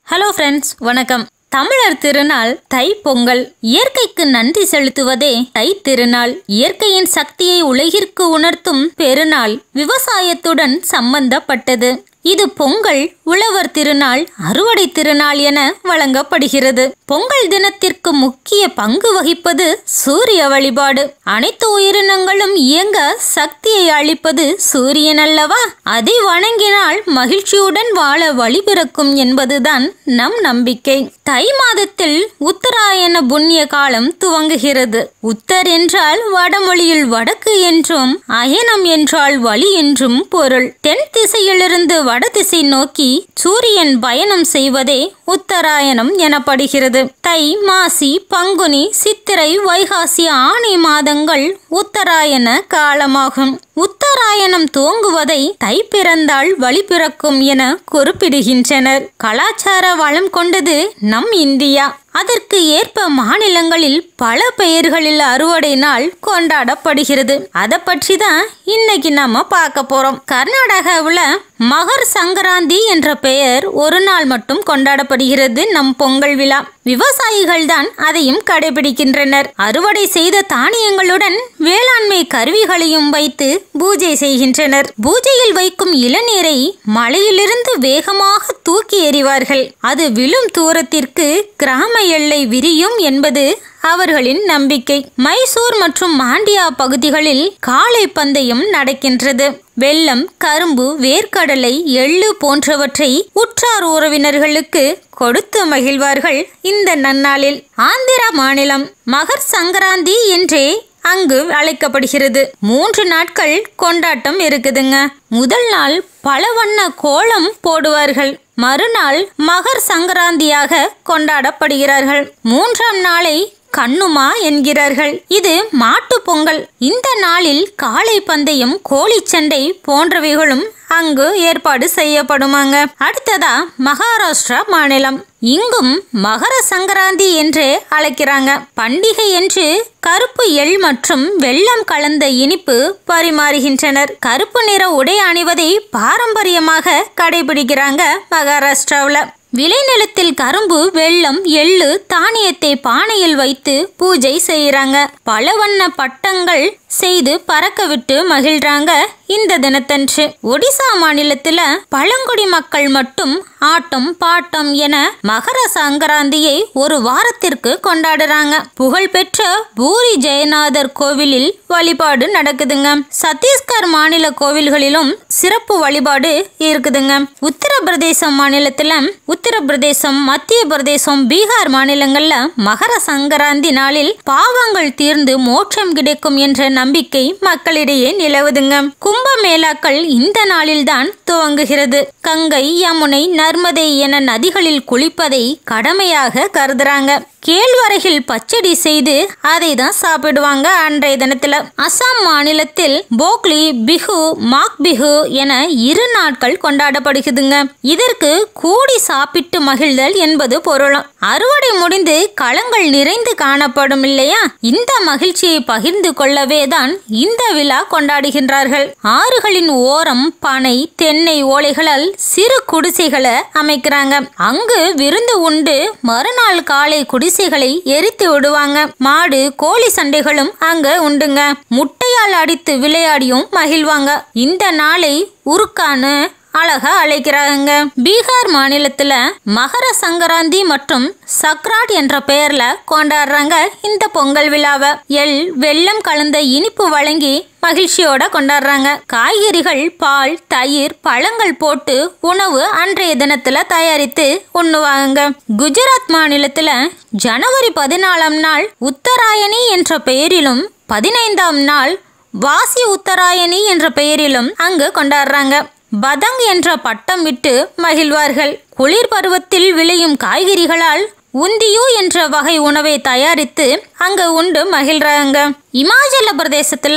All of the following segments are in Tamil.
ஹலோ ஃப்ரெண்ட்ஸ் வணக்கம் தமிழர் திருநாள் தை பொங்கல் இயற்கைக்கு நன்றி செலுத்துவதே தை திருநாள் இயற்கையின் சக்தியை உலகிற்கு உணர்த்தும் பெருநாள் விவசாயத்துடன் சம்பந்தப்பட்டது இது பொங்கல் உழவர் திருநாள் அறுவடை திருநாள் என வழங்கப்படுகிறது பொங்கல் தினத்திற்கு முக்கிய பங்கு வகிப்பது சூரிய வழிபாடு அனைத்து உயிரினங்களும் இயங்க சக்தியை அளிப்பது சூரியன் அல்லவா அதை வணங்கினால் மகிழ்ச்சியுடன் வாழ வழிபிறக்கும் என்பதுதான் நம் நம்பிக்கை தை மாதத்தில் உத்தராயண புண்ணிய காலம் துவங்குகிறது உத்தர் என்றால் வடமொழியில் வடக்கு என்றும் அயனம் என்றால் வழி என்றும் பொருள் தென் திசையிலிருந்து வடதிசை நோக்கி சூரியன் பயணம் செய்வதே உத்தராயணம் எனப்படுகிறது தை மாசி பங்குனி சித்திரை வைகாசி ஆணி மாதங்கள் உத்தராயண காலமாகும் உத்தராயணம் துவங்குவதை தை பிறந்தால் வழி பிறக்கும் என குறிப்பிடுகின்றனர் கலாச்சார வளம் கொண்டது நம் இந்தியா அதற்கு ஏற்ப மாநிலங்களில் பல பெயர்களில் அறுவடை நாள் கொண்டாடப்படுகிறது அதை பற்றி தான் இன்னைக்கு நம்ம பார்க்க போறோம் கர்நாடகாவில் மகர் சங்கராந்தி என்ற பெயர் ஒரு நாள் மட்டும் கொண்டாடப்படுகிறது நம் பொங்கல் விழா விவசாயிகள் தான் அதையும் கடைபிடிக்கின்றனர் அறுவடை செய்த தானியங்களுடன் வேளாண்மை கருவிகளையும் வைத்து பூஜை செய்கின்றனர் பூஜையில் வைக்கும் இளநீரை மலையிலிருந்து வேகமாக தூக்கி எறிவார்கள் அது விழும் தூரத்திற்கு கிராம எல்லை விரியும் என்பது அவர்களின் நம்பிக்கை மைசூர் மற்றும் மாண்டியா பகுதிகளில் காளை பந்தயம் நடக்கின்றது வெள்ளம் கரும்பு வேர்க்கடலை எள்ளு போன்றவற்றை உற்றார் உறவினர்களுக்கு கொடுத்து மகிழ்வார்கள் இந்த நன்னாளில் ஆந்திரா மாநிலம் மகர் சங்கராந்தி என்றே அங்கு அழைக்கப்படுகிறது மூன்று நாட்கள் கொண்டாட்டம் இருக்குதுங்க முதல் நாள் பல வண்ண கோலம் போடுவார்கள் மறுநாள் மகர் சங்கராந்தியாக கொண்டாடப்படுகிறார்கள் மூன்றாம் நாளை கண்ணுமா என்கிறார்கள் இது மாட்டு பொங்கல் இந்த நாளில் காளை பந்தயம் கோழிச்சண்டை போன்றவைகளும் அங்கு ஏற்பாடு செய்யப்படுமாங்க அடுத்ததா மகாராஷ்டிரா மாநிலம் இங்கும் மகர சங்கராந்தி என்றே அழைக்கிறாங்க பண்டிகை என்று கருப்பு எள் மற்றும் வெள்ளம் கலந்த இனிப்பு பரிமாறுகின்றனர் கருப்பு நிற உடை அணிவதை பாரம்பரியமாக கடைபிடிக்கிறாங்க மகாராஷ்டிராவில் விளைநிலத்தில் கரும்பு வெள்ளம் எள்ளு தானியத்தை பானையில் வைத்து பூஜை செய்யறாங்க பல வண்ண பட்டங்கள் செய்து பறக்க விட்டு மகிழ்றாங்க இந்த தினத்தன்று ஒடிசா மாநிலத்துல பழங்குடி மக்கள் மட்டும் ஆட்டம் பாட்டம் என மகர சங்கராந்தியை ஒரு வாரத்திற்கு கொண்டாடுறாங்க புகழ்பெற்ற பூரி ஜெயநாதர் கோவிலில் வழிபாடு நடக்குதுங்க சத்தீஸ்கர் மாநில கோவில்களிலும் சிறப்பு வழிபாடு இருக்குதுங்க உத்தரப்பிரதேசம் மாநிலத்துல உத்தரப்பிரதேசம் மத்திய பிரதேசம் பீகார் மாநிலங்கள்ல மகர சங்கராந்தி நாளில் பாவங்கள் தீர்ந்து மோட்சம் கிடைக்கும் என்ற நம்பிக்கை மக்களிடையே நிலவுதுங்க கும்ப மேளாக்கள் இந்த நாளில்தான் துவங்குகிறது கங்கை யமுனை நர்மதை என நதிகளில் குளிப்பதை கடமையாக கருதுறாங்க கேழ்வரகில் பச்சடி செய்து அதை தான் சாப்பிடுவாங்க அன்றைய தினத்துல அசாம் மாநிலத்தில் போக்லி பிஹு மாக் பிஹு என இரு நாட்கள் கொண்டாடப்படுகுதுங்க இதற்கு கூடி சாப்பிட்டு மகிழ்தல் என்பது பொருளும் அறுவடை முடிந்து களங்கள் நிறைந்து காணப்படும் இல்லையா இந்த மகிழ்ச்சியை பகிர்ந்து கொள்ளவே தான் இந்த விழா கொண்டாடுகின்றார்கள் ஆறுகளின் ஓரம் பனை தென்னை ஓலைகளால் சிறு குடிசைகளை அமைக்கிறாங்க அங்கு விருந்து உண்டு மறுநாள் காலை குடிசை குடிசைகளை எரித்து விடுவாங்க மாடு கோழி சண்டைகளும் அங்க உண்டுங்க முட்டையால் அடித்து விளையாடியும் மகிழ்வாங்க இந்த நாளை உருக்கானு அழகா அழைக்கிறாங்க பீகார் மாநிலத்துல மகர சங்கராந்தி மற்றும் சக்ராட் என்ற பெயர்ல கொண்டாடுறாங்க இந்த பொங்கல் விழாவை எள் வெள்ளம் கலந்த இனிப்பு வழங்கி மகிழ்ச்சியோட கொண்டாடுறாங்க காய்கறிகள் பால் தயிர் பழங்கள் போட்டு உணவு அன்றைய தினத்துல தயாரித்து உண்ணுவாங்க குஜராத் மாநிலத்துல ஜனவரி பதினாலாம் நாள் உத்தராயணி என்ற பெயரிலும் பதினைந்தாம் நாள் வாசி உத்தராயணி என்ற பெயரிலும் அங்கு கொண்டாடுறாங்க பதங் என்ற பட்டம் விட்டு மகிழ்வார்கள் குளிர் பருவத்தில் விளையும் காய்கறிகளால் உந்தியு என்ற வகை உணவை தயாரித்து அங்க உண்டு மகிழ்றாங்க இமாச்சல பிரதேசத்துல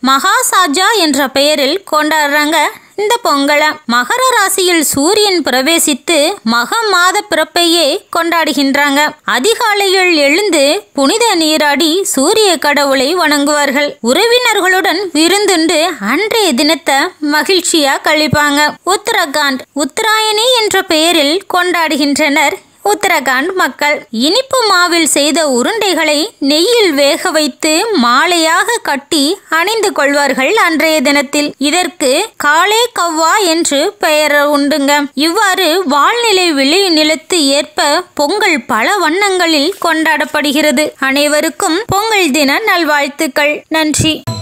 மகாசாஜா என்ற பெயரில் கொண்டாடுறாங்க இந்த பொங்கலை மகர ராசியில் சூரியன் பிரவேசித்து மக மாத பிறப்பையே கொண்டாடுகின்றாங்க அதிகாலையில் எழுந்து புனித நீராடி சூரிய கடவுளை வணங்குவார்கள் உறவினர்களுடன் விருந்துண்டு அன்றைய தினத்தை மகிழ்ச்சியா கழிப்பாங்க உத்தரகாண்ட் உத்தராயணி என்ற பெயரில் கொண்டாடுகின்றனர் உத்தரகாண்ட் மக்கள் இனிப்பு மாவில் செய்த உருண்டைகளை நெய்யில் வேக வைத்து மாலையாக கட்டி அணிந்து கொள்வார்கள் அன்றைய தினத்தில் இதற்கு காலே கவ்வா என்று பெயர் உண்டுங்க இவ்வாறு வாழ்நிலை விளை நிலத்து ஏற்ப பொங்கல் பல வண்ணங்களில் கொண்டாடப்படுகிறது அனைவருக்கும் பொங்கல் தின நல்வாழ்த்துக்கள் நன்றி